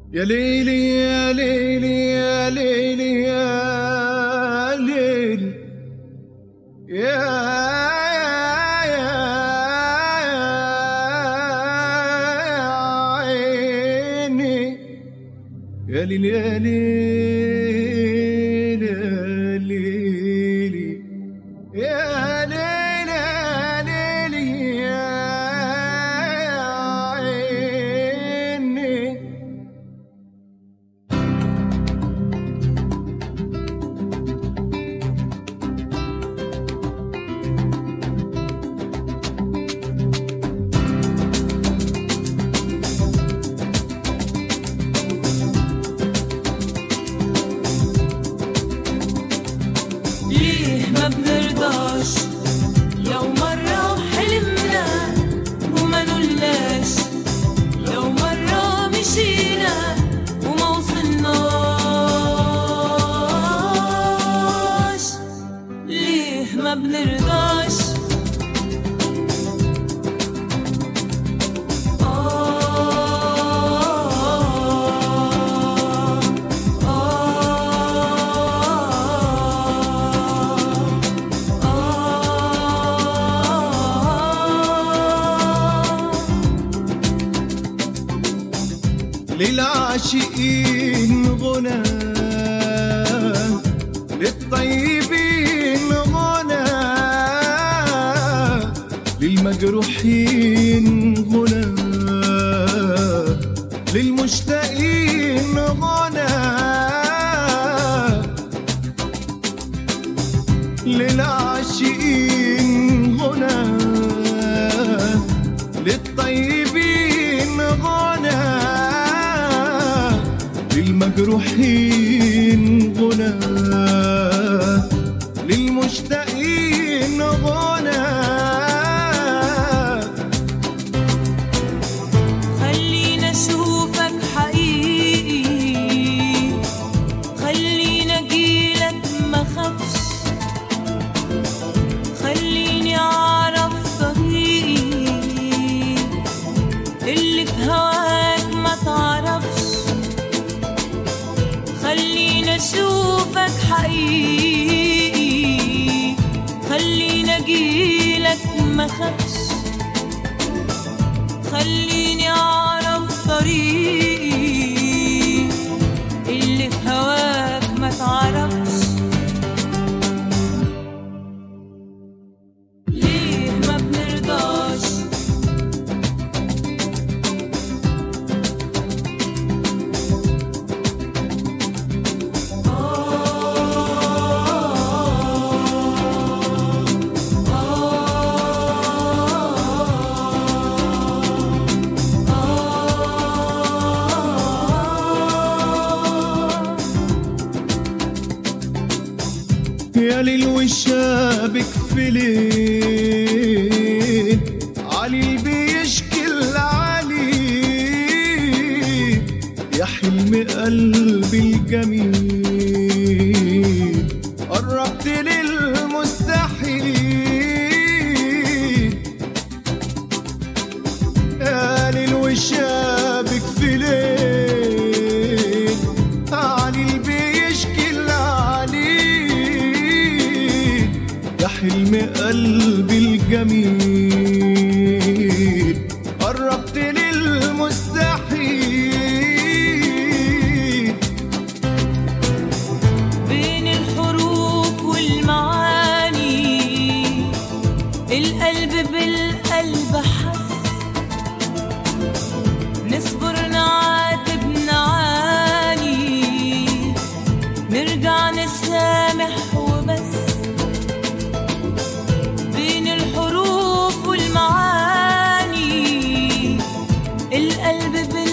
يا ليلي يا ليلي يا ليلي يا ليلي يا عيني يا ليلي يا ليلي يا ليلي يا ليلي يا ليلي يا عيني ليه ما بنرضاش لو مرة حلمنا وما نقولناش لو مرة مشينا وما وصلناش ليه ما بنرضاش آه للعاشقين غنى للطيبين غنى للمجروحين غنى للمشتاقين غنى للعاشقين غنى للطيبين غنى للمجروحين غنى للمشتاقين غنى خلينا اشوفك حقيقي خلينا اجيلك ما خافش خليني اعرف طريقي اللي في هواك ما تعرفش خلينا اشوفك حقيقي خلينا اجيلك ما خافش خليني اعرف طريقي اللي في هواك ما تعرفش ليه ما بنرضاش يا ليل وشابك في ليل علي بيشكي العلي يا حلم قلبي الجميل قربت للمستحيل يا ليل وشابك في ليل علي بيشكي العليل يا حلم قلبي الجميل قربت للمستحيل بين الحروف والمعاني القلب بالقلب حس نصبر نعاتب نعاني نرجع نسامح وبس بين الحروف والمعاني القلب بالقلب